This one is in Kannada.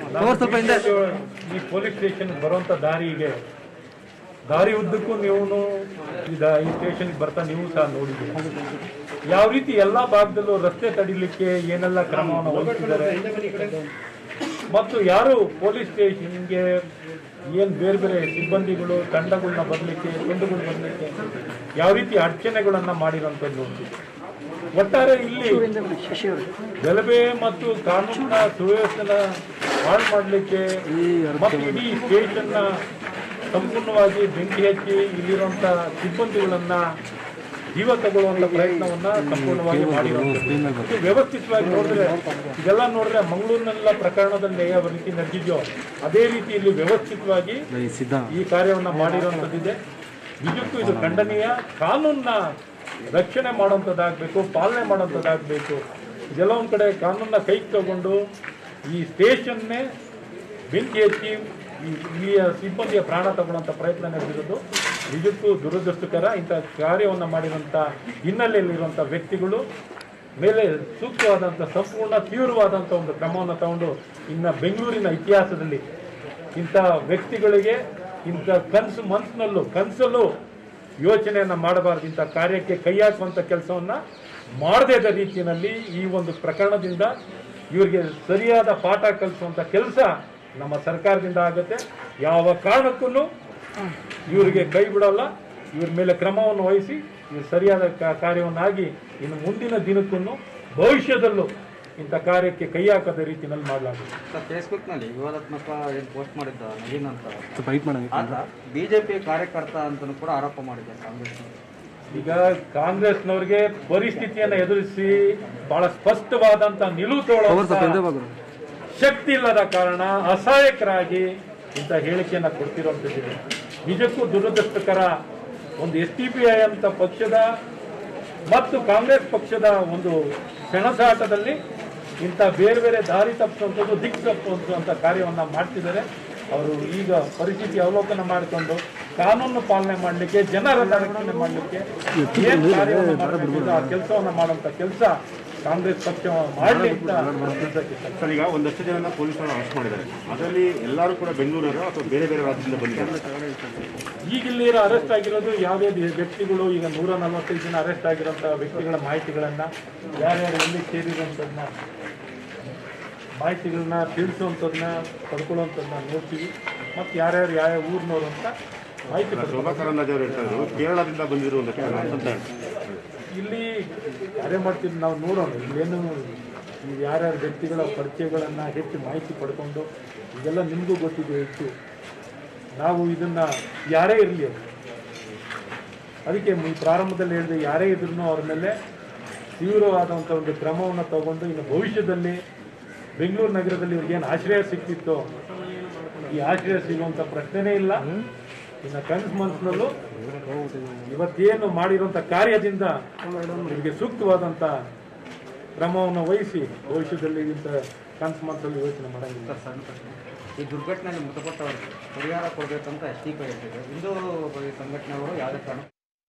ಅವ್ರು ಸ್ವಲ್ಪ ಹಿಂದೆ ಈ ಪೊಲೀಸ್ ಸ್ಟೇಷನ್ ಬರುವಂತ ದಾರಿಗೆ ದಾರಿ ಉದ್ದಕ್ಕೂ ನೀವು ಈ ಸ್ಟೇಷನ್ ಬರ್ತಾ ನೀವು ಸಹ ನೋಡಿದ್ದೀರಿ ಯಾವ ರೀತಿ ಎಲ್ಲಾ ಭಾಗದಲ್ಲೂ ರಸ್ತೆ ತಡಿಲಿಕ್ಕೆ ಏನೆಲ್ಲ ಕ್ರಮವನ್ನು ವಹಿಸಿದ್ದಾರೆ ಮತ್ತು ಯಾರು ಪೊಲೀಸ್ ಸ್ಟೇಷನ್ಗೆ ಏನ್ ಬೇರೆ ಬೇರೆ ಸಿಬ್ಬಂದಿಗಳು ತಂಡಗಳನ್ನ ಬರ್ಲಿಕ್ಕೆ ತಂಡಗಳು ಬರ್ಲಿಕ್ಕೆ ಯಾವ ರೀತಿ ಅಡಚಣೆಗಳನ್ನ ಮಾಡಿರೋಂಥದ್ದು ಒಟ್ಟಾರೆ ಇಲ್ಲಿ ಗಲಭೆ ಮತ್ತು ಕಾನೂನಿನ ಸುವ್ಯವಸ್ಥೆನ ಹಾಳು ಮಾಡಲಿಕ್ಕೆ ಮತ್ತು ಇಡೀ ಸ್ಟೇಷನ್ನ ಸಂಪೂರ್ಣವಾಗಿ ಬೆಂಕಿ ಹಚ್ಚಿ ಇಲ್ಲಿರುವಂತ ಸಿಬ್ಬಂದಿಗಳನ್ನ ಜೀವ ತಗೊಳ್ಳುವಂತ ಪ್ರಯತ್ನವನ್ನ ಸಂಪೂರ್ಣವಾಗಿ ಮಾಡಿರುವಂಥದ್ದು ಇದು ವ್ಯವಸ್ಥಿತವಾಗಿ ನೋಡಿದ್ರೆ ಇದೆಲ್ಲ ನೋಡಿದ್ರೆ ಮಂಗಳೂರಿನೆಲ್ಲ ಪ್ರಕರಣದಲ್ಲಿ ಯಾವ ರೀತಿ ನಡೆದಿದೆಯೋ ಅದೇ ರೀತಿ ಇಲ್ಲಿ ವ್ಯವಸ್ಥಿತವಾಗಿ ಸಿದ್ಧ ಈ ಕಾರ್ಯವನ್ನ ಮಾಡಿರುವಂಥದ್ದಿದೆ ನಿಜಕ್ಕೂ ಇದು ಖಂಡನೀಯ ಕಾನೂನನ್ನ ರಕ್ಷಣೆ ಮಾಡುವಂಥದ್ದಾಗಬೇಕು ಪಾಲನೆ ಮಾಡುವಂಥದ್ದಾಗಬೇಕು ಇದೆಲ್ಲ ಒಂದು ಕಡೆ ಕಾನೂನನ್ನ ಕೈಗೆ ತಗೊಂಡು ಈ ಸ್ಟೇಷನ್ನೇ ಬೆಂಕಿ ಹಚ್ಚಿ ಈ ಇಲ್ಲಿಯ ಸಿಬ್ಬಂದಿಯ ಪ್ರಾಣ ತಗೊಳ್ಳುವಂಥ ಪ್ರಯತ್ನ ನಡೆದಿರೋದು ನಿಜಕ್ಕೂ ದುರದೃಷ್ಟಕರ ಇಂಥ ಕಾರ್ಯವನ್ನು ಮಾಡಿರುವಂಥ ಹಿನ್ನೆಲೆಯಲ್ಲಿರುವಂಥ ವ್ಯಕ್ತಿಗಳು ಮೇಲೆ ಸೂಕ್ತವಾದಂಥ ಸಂಪೂರ್ಣ ತೀವ್ರವಾದಂಥ ಒಂದು ಕ್ರಮವನ್ನು ತಗೊಂಡು ಇನ್ನು ಬೆಂಗಳೂರಿನ ಇತಿಹಾಸದಲ್ಲಿ ಇಂಥ ವ್ಯಕ್ತಿಗಳಿಗೆ ಇಂಥ ಕನಸು ಮನಸ್ಸಿನಲ್ಲೂ ಕನಸಲ್ಲೂ ಯೋಚನೆಯನ್ನ ಮಾಡಬಾರ್ದು ಇಂಥ ಕಾರ್ಯಕ್ಕೆ ಕೈ ಹಾಕುವಂಥ ಕೆಲಸವನ್ನ ಮಾಡದೇ ಇದ್ದ ರೀತಿಯಲ್ಲಿ ಈ ಒಂದು ಪ್ರಕರಣದಿಂದ ಇವರಿಗೆ ಸರಿಯಾದ ಪಾಠ ಕಲಿಸುವಂಥ ಕೆಲಸ ನಮ್ಮ ಸರ್ಕಾರದಿಂದ ಆಗುತ್ತೆ ಯಾವ ಕಾರಣಕ್ಕೂ ಇವರಿಗೆ ಕೈ ಬಿಡಲ್ಲ ಇವ್ರ ಮೇಲೆ ಕ್ರಮವನ್ನು ವಹಿಸಿ ಇವ್ರು ಸರಿಯಾದ ಕ- ಕಾರ್ಯವನ್ನಾಗಿ ಇನ್ನು ಮುಂದಿನ ದಿನಕ್ಕೂ ಭವಿಷ್ಯದಲ್ಲೂ ಇಂಥ ಕಾರ್ಯಕ್ಕೆ ಕೈ ಹಾಕದ ರೀತಿಯಲ್ಲಿ ಮಾಡಲಾಗುತ್ತೆ ಸರ್ ಫೇಸ್ಬುಕ್ನಲ್ಲಿ ವಿವಾದಾತ್ಮಕ ಏನು ಪೋಸ್ಟ್ ಮಾಡಿದ್ದ ನವೀನ್ ಅಂತ ಸ್ವಲ್ಪ ಹೈಟ್ ಮಾಡೋಣ ಆತ ಬಿಜೆಪಿ ಕಾರ್ಯಕರ್ತ ಅಂತಲೂ ಕೂಡ ಆರೋಪ ಮಾಡಿದ್ದೆ ಕಾಂಗ್ರೆಸ್ ಈಗ ಕಾಂಗ್ರೆಸ್ನವ್ರಿಗೆ ಪರಿಸ್ಥಿತಿಯನ್ನು ಎದುರಿಸಿ ಬಹಳ ಸ್ಪಷ್ಟವಾದಂತ ನಿಲುವು ಅವ್ರು ಸ್ವಲ್ಪ ಹಿಂದೆ ತಗೊಳ್ಳುವ ಬಾಗುರು ಶಕ್ತಿ ಇಲ್ಲದ ಕಾರಣ ಅಸಹಾಯಕರಾಗಿ ಇಂಥ ಹೇಳಿಕೆಯನ್ನ ಕೊಡ್ತಿರುವಂಥದ್ದಿದೆ ನಿಜಕ್ಕೂ ದುರದೃಷ್ಟಕರ ಒಂದು ಎಸ್ ಟಿ ಪಿ ಐ ಅಂತ ಪಕ್ಷದ ಮತ್ತು ಕಾಂಗ್ರೆಸ್ ಪಕ್ಷದ ಒಂದು ಸೆಣಸಾಟದಲ್ಲಿ ಇಂಥ ಬೇರೆ ಬೇರೆ ದಾರಿ ತಪ್ಪಿಸುವಂಥದ್ದು ದಿಕ್ಕು ತಪ್ಪುವಂಥ ಕಾರ್ಯವನ್ನ ಮಾಡ್ತಿದ್ದಾರೆ ಅವರು ಈಗ ಪರಿಸ್ಥಿತಿ ಅವಲೋಕನ ಮಾಡಿಕೊಂಡು ಕಾನೂನು ಪಾಲನೆ ಮಾಡಲಿಕ್ಕೆ ಜನರನ್ನ ರಕ್ಷಣೆ ಮಾಡಲಿಕ್ಕೆ ಏನ್ ಕಾರ್ಯವನ್ನು ಮಾಡಬೇಕಿದೆ ಆ ಕೆಲಸವನ್ನ ಮಾಡುವಂತ ಕೆಲಸ ಕಾಂಗ್ರೆಸ್ ಪಕ್ಷ ಮಾಡಲಿ ಅಂತ ತಿಳಿಸಕ್ಕೆ ಇಷ್ಟ. ಸರ್ ಈಗ ಒಂದಷ್ಟು ಜನ ಪೊಲೀಸರು ಅರೆಸ್ಟ್ ಮಾಡಿದ್ದಾರೆ ಅದರಲ್ಲಿ ಎಲ್ಲರೂ ಕೂಡ ಬೆಂಗಳೂರವರು ಅಥವಾ ಬೇರೆ ಬೇರೆ ರಾಜ್ಯದಿಂದ ಬಂದಿದ್ದಾರೆ ಈಗ ಇಲ್ಲಿ ಅರೆಸ್ಟ್ ಆಗಿರೋದು ಯಾವುದೇ ವ್ಯಕ್ತಿಗಳು ಈಗ ನೂರ ನಲವತ್ತೈದು ಜನ ಅರೆಸ್ಟ್ ಆಗಿರೋಂಥ ವ್ಯಕ್ತಿಗಳ ಮಾಹಿತಿಗಳನ್ನ ಯಾರ್ಯಾರು ಎಲ್ಲಿ ಸೇರಿರುವಂಥದ್ದನ್ನ ಮಾಹಿತಿಗಳನ್ನ ತಿಳಿಸುವಂಥದ್ದನ್ನ ಪಡ್ಕೊಳ್ಳುವಂಥದ್ದನ್ನ ನೋಡ್ತೀವಿ ಮತ್ತು ಯಾರ್ಯಾರು ಯಾವ ಊರಿನವರು ಅಂತ ಮಾಹಿತಿ ಪಡ್ಕೊಳ್ಳೋದು. ಶೋಭಾ ಕರಂದ್ಲಾಜೆ ಅವರು ಹೇಳ್ತಾ ಇದ್ರು ಕೇರಳದಿಂದ ಬಂದಿರೋ ಒಂದಷ್ಟು ಜನ ಅಂತ ಹೇಳ್ತಾರೆ ಇಲ್ಲಿ ಕಾರ್ಯ ಮಾಡ್ತೀವಿ ನಾವು ನೋಡೋಣ ಇಲ್ಲೇನು ಈ ಯಾರ್ಯಾರ ವ್ಯಕ್ತಿಗಳ ಪರಿಚಯಗಳನ್ನು ಹೆಚ್ಚು ಮಾಹಿತಿ ಪಡ್ಕೊಂಡು ಇದೆಲ್ಲ ನಿಮಗೂ ಗೊತ್ತಿದೆ ಹೆಚ್ಚು ನಾವು ಇದನ್ನ ಯಾರೇ ಇರಲಿ ಅದಕ್ಕೆ ಈ ಪ್ರಾರಂಭದಲ್ಲಿ ಹೇಳಿದೆ ಯಾರೇ ಇದ್ರೂ ಅವ್ರ ಮೇಲೆ ತೀವ್ರವಾದಂಥ ಒಂದು ಕ್ರಮವನ್ನು ತಗೊಂಡು ಇನ್ನು ಭವಿಷ್ಯದಲ್ಲಿ ಬೆಂಗಳೂರು ನಗರದಲ್ಲಿ ಇವ್ರಿಗೇನು ಆಶ್ರಯ ಸಿಕ್ತಿತ್ತು ಈ ಆಶ್ರಯ ಸಿಗುವಂಥ ಪ್ರಶ್ನೆನೇ ಇಲ್ಲ ಇನ್ನು ಕನಸು ಮನಸ್ಸಿನಲ್ಲೂ ಇವತ್ತೇನು ಮಾಡಿರುವಂಥ ಕಾರ್ಯದಿಂದ ನಿಮಗೆ ಸೂಕ್ತವಾದಂಥ ಕ್ರಮವನ್ನು ವಹಿಸಿ ಭವಿಷ್ಯದಲ್ಲಿ ಇಂಥ ಕನಸು ಮನಸ್ಸಲ್ಲಿ ಯೋಚನೆ ಮಾಡಂಗಿಲ್ಲ ಸರ್ ಸಣ್ಣ ಪ್ರಶ್ನೆ ಈ ದುರ್ಘಟನೆಯಲ್ಲಿ ಮೃತಪಟ್ಟವರಿಗೆ ಪರಿಹಾರ ಕೊಡಬೇಕಂತ ಎಸ್ ಟಿ ಪಿ ಹೇಳ್ತಿದೆ ಹಿಂದೂ ಸಂಘಟನೆಯವರು ಯಾವುದೇ ಕಾರಣ